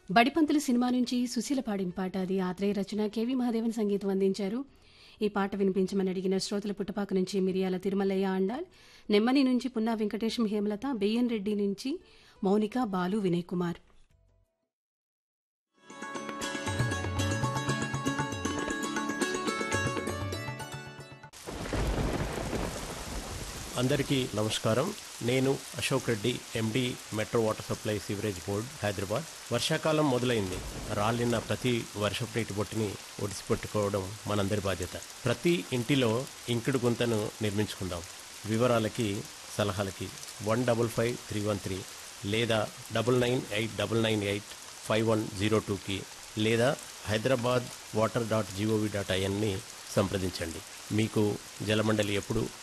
బడిపంతులు cinema నుంచి సుశీల పాడిన పాట అది ఆత్రేయ రచన కేవి మహాదేవన్ సంగీతం అందించారు ఈ పాట వినిపించమని అడిగిన శ్రోతల పుట్టపాక నుంచి మిరియాల తిరుమలయ్య అండాల్ నెమ్మని నుంచి పున్నా వెంకటేశం హేమలత బిఎన్ రెడ్డి నుంచి మౌనిక బాలు వినయ్ కుమార్ అందరికీ నమస్కారం నేను Ashok Reddy MD metro water supply sewerage board Hyderabad వర్షాకాలం మొదలైంది రాలిన ప్రతి వర్షపు నీటి బొట్టుని ఒడిసిపెట్టుకోవడం మనందరి బాధ్యత ప్రతి ఇంటిలో ఇంకుడు గుంతను నిర్మించుకుందాం వివరాలకి సలహాలకి one double five three one three లేదా double nine eight double nine eight five one zero టూకి లేదా Hyderabad water dot gov dot ఐఎన్ని సంప్రదించండి మీకు జలమండలి ఎప్పుడు